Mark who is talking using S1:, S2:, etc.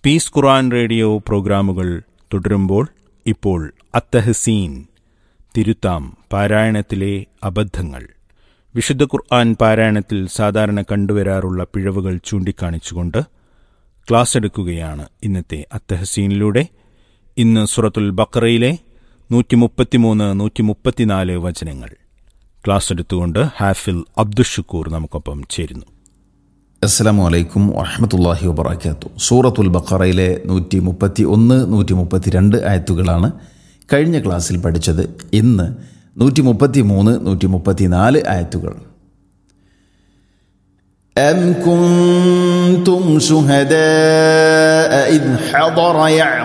S1: piece ഖുറാൻ radio പ്രോഗ്രാമുകൾ തുടരുമ്പോൾ ഇപ്പോൾ അത്തഹസീൻ തിരുത്താം പാരായണത്തിലെ അബദ്ധങ്ങൾ വിശുദ്ധ ഖുർആൻ പാരായണത്തിൽ സാധാരണ കണ്ടുവരാറുള്ള പിഴവുകൾ ചൂണ്ടിക്കാണിച്ചുകൊണ്ട് ക്ലാസ് എടുക്കുകയാണ് ഇന്നത്തെ അത്തഹസീനിലൂടെ ഇന്ന് സുറത്തുൽ ബക്കറയിലെ നൂറ്റി മുപ്പത്തിമൂന്ന് നൂറ്റി മുപ്പത്തിനാല് വചനങ്ങൾ ക്ലാസ് എടുത്തുകൊണ്ട് ഹാഫിൽ അബ്ദുഷുക്കൂർ നമുക്കൊപ്പം ചേരുന്നു
S2: അസ്സലാമു അലൈക്കും വറഹമത്തല്ലാഹി വബർക്കാത്തു സൂറത്തുൽ ബക്കറയിലെ നൂറ്റി മുപ്പത്തി ഒന്ന് നൂറ്റി മുപ്പത്തി രണ്ട് ആയത്തുകളാണ് കഴിഞ്ഞ ക്ലാസ്സിൽ പഠിച്ചത് ഇന്ന് നൂറ്റി മുപ്പത്തി മൂന്ന് നൂറ്റി മുപ്പത്തി നാല് ആയത്തുകൾ
S3: أم كنتم شهداء إذ حضر يعقوب